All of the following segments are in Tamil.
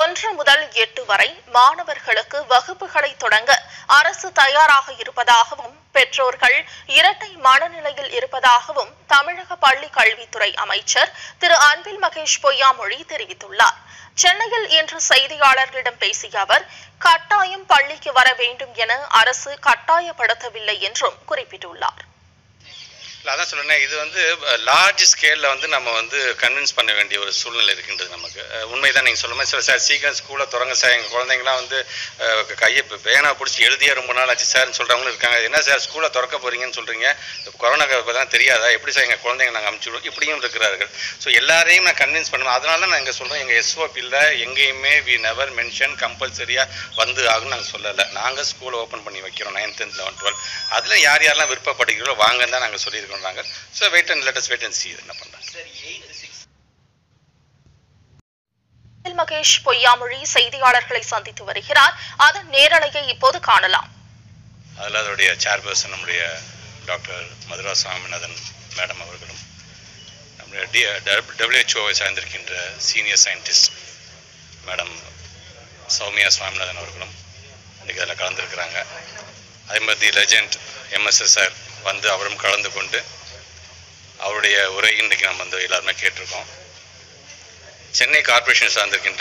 ஒன்று முதல் எட்டு வரை மாணவர்களுக்கு வகுப்புகளை தொடங்க அரசு தயாராக இருப்பதாகவும் பெற்றோர்கள் இரட்டை மனநிலையில் இருப்பதாகவும் தமிழக பள்ளி கல்வித்துறை அமைச்சர் திரு அன்பில் மகேஷ் பொய்யாமொழி தெரிவித்துள்ளார் சென்னையில் இன்று செய்தியாளர்களிடம் பேசிய அவர் கட்டாயம் பள்ளிக்கு வர வேண்டும் என அரசு கட்டாயப்படுத்தவில்லை என்றும் குறிப்பிட்டுள்ளார் இல்லை அதான் சொல்றேன் இது வந்து லார்ஜ் ஸ்கேலில் வந்து நம்ம வந்து கன்வின்ஸ் பண்ண வேண்டிய ஒரு சூழ்நிலை இருக்கின்றது நமக்கு அஹ் உண்மைதான் நீங்கள் சொல்ல மாதிரி சார் சார் சீக்கிரம் ஸ்கூலை தொடங்க சார் எங்கள் குழந்தைங்களாம் வந்து அஹ், கையை பே- பேனா பிடிச்சி எழுதியா ரொம்ப நாள் ஆச்சு சார்னு சொல்கிறவங்களும் இருக்காங்க என்ன சார் ஸ்கூலை திறக்க போறீங்கன்னு சொல்கிறீங்க கொரோனா தான் தெரியாதா எப்படி சார் எங்கள் குழந்தைங்க நாங்கள் அமுச்சுடுவோம் இப்படியும் இருக்கிறார்கள் ஸோ எல்லாரையும் நான் கன்வின்ஸ் பண்ணுவேன் அதனால தான் நான் இங்கே சொல்கிறேன் எங்கள் எஸ்ஓபியில் எங்கேயுமே வி நெவர் மென்ஷன் கம்பல்சரியாக வந்து ஆகும்னு நாங்கள் சொல்லலை நாங்கள் ஸ்கூலை ஓப்பன் பண்ணி வைக்கிறோம் நைன்த் டென்த் லெவன் டுவெல் அதில் யார் யாரெல்லாம் விருப்பப்படுகிறோ வாங்கன்னு தான் நாங்கள் சொல்லியிருக்கோம் நாங்கள் so wait and let's wait and see என்ன பண்ணுறேன் அன்பில் மகேஷ் பொய்யாமொழி செய்தியாளர்களை சந்தித்து வருகிறார் அதன் நேரலையை இப்போது காணலாம் அதில் அதோடைய சேர்பர்சன் நம்முடைய டாக்டர் மதுரா சாமிநாதன் மேடம் அவர்களும் நம்முடைய டி டபிள்யூஹெச்ஓவை சார்ந்திருக்கின்ற senior scientist madam Soumya Swaminathan அவர்களும் இன்றைக்கி அதில் கலந்துருக்கிறாங்க அதே மாதிரி தி லெஜண்ட் எம்எஸ்எஸ்ஆர் வந்து அவரும் கலந்து கொண்டு அவருடைய உரை இன்றைக்கி நம்ம வந்து எல்லாருமே கேட்டிருக்கோம் சென்னை கார்ப்பரேஷன் சார்ந்திருக்கின்ற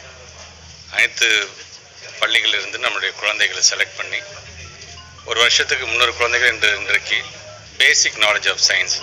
அனைத்து பள்ளிகளிலிருந்து நம்முடைய குழந்தைகளை செலக்ட் பண்ணி ஒரு வருஷத்துக்கு முந்நூறு குழந்தைகள் இன்று இன்றைக்கு பேசிக் நாலேஜ் ஆஃப் சயின்ஸ்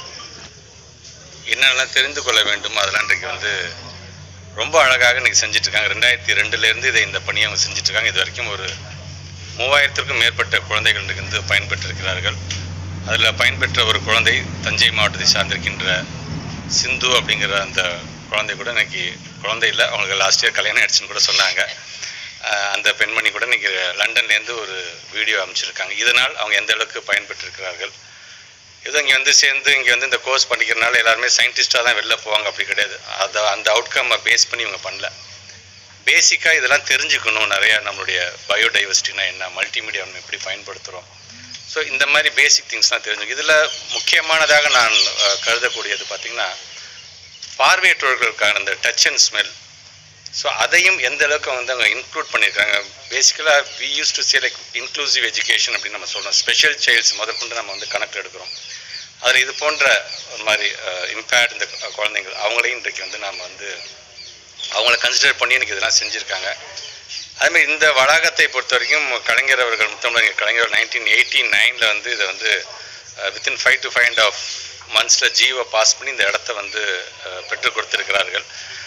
என்னென்னலாம் தெரிந்து கொள்ள வேண்டும் அதெல்லாம் இன்றைக்கு வந்து ரொம்ப அழகாக இன்னைக்கு செஞ்சுட்டு இருக்காங்க ரெண்டாயிரத்தி ரெண்டுலேருந்து இதை இந்த பணியை அவங்க செஞ்சுட்டு இருக்காங்க இது வரைக்கும் ஒரு மூவாயிரத்திற்கும் மேற்பட்ட குழந்தைகள் இன்றைக்கு வந்து பயன்பெற்றிருக்கிறார்கள் அதில் பயன்பெற்ற ஒரு குழந்தை தஞ்சை மாவட்டத்தை சார்ந்திருக்கின்ற சிந்து அப்படிங்கிற அந்த குழந்தை கூட இன்னைக்கு குழந்தை இல்லை அவங்களுக்கு லாஸ்ட் இயர் கல்யாணம் ஆயிடுச்சுன்னு கூட சொன்னாங்க அஹ் அந்த பெண்மணி கூட இன்னைக்கு லண்டன்லேருந்து ஒரு வீடியோ அமைச்சிருக்காங்க இதனால் அவங்க எந்த அளவுக்கு பயன்பெற்றிருக்கிறார்கள் ஏதோ இங்கே வந்து சேர்ந்து இங்கே வந்து இந்த கோர்ஸ் பண்ணிக்கிறனால எல்லாருமே சயின்டிஸ்டாக தான் வெளில போவாங்க அப்படி கிடையாது அதை அந்த அவுட்கம்மை பேஸ் பண்ணி இவங்க பண்ணல பேசிக்காக இதெல்லாம் தெரிஞ்சுக்கணும் நிறையா நம்மளுடைய பயோடைவர்சிட்டினா என்ன மல்டிமீடியா நம்ம எப்படி பயன்படுத்துகிறோம் ஸோ இந்த மாதிரி பேசிக் திங்ஸ்லாம் தெரிஞ்சுக்கணும் இதில் முக்கியமானதாக நான் அஹ், கருதக்கூடியது பார்த்திங்கன்னா பார்வையற்றவர்களுக்கான இந்த டச் அண்ட் ஸ்மெல் ஸோ அதையும் எந்த அளவுக்கு வந்து அவங்க இன்க்ளூட் பண்ணியிருக்காங்க பேசிக்கலாக we use to say like inclusive education அப்படின்னு நம்ம சொல்கிறோம் ஸ்பெஷல் சைல்ட்ஸ் முதற்கொண்டு நம்ம வந்து கணக்கு எடுக்கிறோம் அதில் இது போன்ற ஒரு மாதிரி இம்பேர்ட் இந்த குழந்தைங்கள் அவங்களையும் இன்றைக்கு வந்து நாம் வந்து அவங்கள கன்சிடர் பண்ணி எனக்கு இதெல்லாம் செஞ்சுருக்காங்க அதேமாதிரி இந்த வளாகத்தை பொறுத்த வரைக்கும் கலைஞர் அவர்கள் முத்தமிழர் கலைஞர் நைன்டீன் எயிட்டி நைனில் வந்து இதை வந்து within five to five and half மந்த்ஸில் ஜியோ பாஸ் பண்ணி இந்த இடத்த வந்து அஹ், பெற்றுக் கொடுத்திருக்கிறார்கள்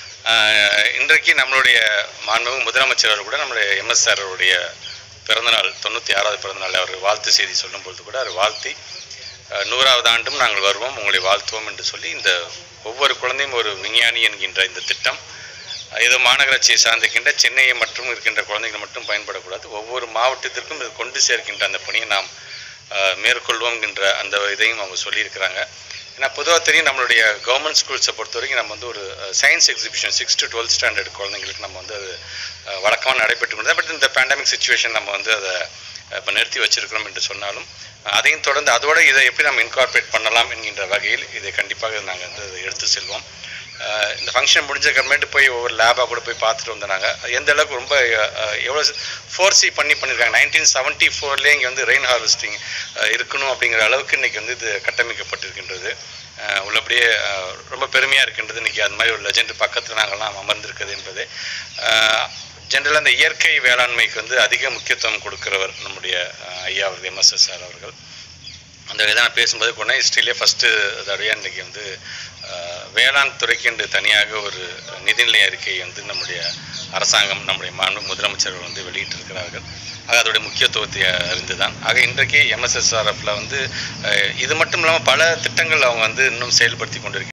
அஹ், இன்றைக்கு நம்மளுடைய மாண்புமிகு முதலமைச்சர் அவர் கூட நம்மளுடைய எம்எஸ்ஆர் அவருடைய பிறந்தநாள் தொண்ணூற்றி ஆறாவது பிறந்தநாள் அவர் வாழ்த்து செய்தி சொல்லும் பொழுது கூட அவர் வாழ்த்தி அஹ், நூறாவது ஆண்டும் நாங்கள் வருவோம் உங்களை வாழ்த்துவோம் என்று சொல்லி இந்த ஒவ்வொரு குழந்தையும் ஒரு விஞ்ஞானி என்கின்ற இந்த திட்டம் ஏதோ மாநகராட்சியை சார்ந்திருக்கின்ற சென்னையை மற்றும் இருக்கின்ற குழந்தைகள் மட்டும் பயன்படக்கூடாது ஒவ்வொரு மாவட்டத்திற்கும் இது கொண்டு சேர்க்கின்ற அந்த பணியை நாம் அஹ், மேற்கொள்வோம் என்ற அந்த இதையும் அவங்க சொல்லியிருக்கிறாங்க ஏன்னா பொதுவாக தெரியும் நம்மளுடைய கவர்மெண்ட் ஸ்கூல்ஸை பொறுத்த வரைக்கும் நம்ம வந்து ஒரு science exhibition six to twelfth standard குழந்தைங்களுக்கு நம்ம வந்து அது அஹ், வழக்கமாக நடைபெற்று கொண்டு பட் இந்த பேண்டமிக் சுச்சுவேஷன் நம்ம வந்து அதை இப்போ நிறுத்தி வச்சிருக்கிறோம் என்று சொன்னாலும் அதையும் தொடர்ந்து அதோட இதை எப்படி நம்ம இன்கார்பரேட் பண்ணலாம் என்கின்ற வகையில் இதை கண்டிப்பாக நாங்கள் வந்து அதை எடுத்து செல்வோம் அஹ் இந்த ஃபங்க்ஷன் முடிஞ்சக்கப்புறமேட்டு போய் ஒவ்வொரு லேபாக கூட போய் பார்த்துட்டு வந்தாங்க எந்த அளவுக்கு ரொம்ப அஹ், எவ்வளோ ஃபோர்ஸி பண்ணி பண்ணியிருக்காங்க நைன்டீன் செவன்ட்டி ஃபோர்லேயே இங்கே வந்து ரெயின் ஹார்வெஸ்டிங் இருக்கணும் அப்படிங்கிற அளவுக்கு இன்றைக்கி வந்து இது கட்டமைக்கப்பட்டிருக்கின்றது அஹ், உள்ளபடியே அஹ், ரொம்ப பெருமையாக இருக்கின்றது இன்றைக்கி அது மாதிரி ஒரு லெஜெண்ட் பக்கத்தில் நாங்கள்லாம் அமர்ந்திருக்கிறது என்பது ஜென்ரலாக அந்த இயற்கை வேளாண்மைக்கு வந்து அதிக முக்கியத்துவம் கொடுக்கிறவர் நம்முடைய அஹ், ஐயா அவர்கள் எம்எஸ்எஸ்ஆர் அவர்கள் அந்த இதை நான் பேசும்போது போனால் ஹிஸ்ட்ரியிலே ஃபஸ்ட்டு தடவையாக இன்றைக்கி வந்து அஹ், வேளாண் துறைக்கு என்று தனியாக ஒரு நிதிநிலை அறிக்கை வந்து நம்முடைய அரசாங்கம் நம்முடைய மாண்பு முதலமைச்சர்கள் வந்து வெளியிட்டிருக்கிறார்கள் ஆக அதோடைய முக்கியத்துவத்தை அறிந்து தான் ஆக இன்றைக்கு எம்எஸ்எஸ்ஆர்எஃப்ல வந்து அஹ், இது மட்டும் இல்லாமல் பல திட்டங்கள் அவங்க வந்து இன்னும் செயல்படுத்தி கொண்டிருக்கிறாங்க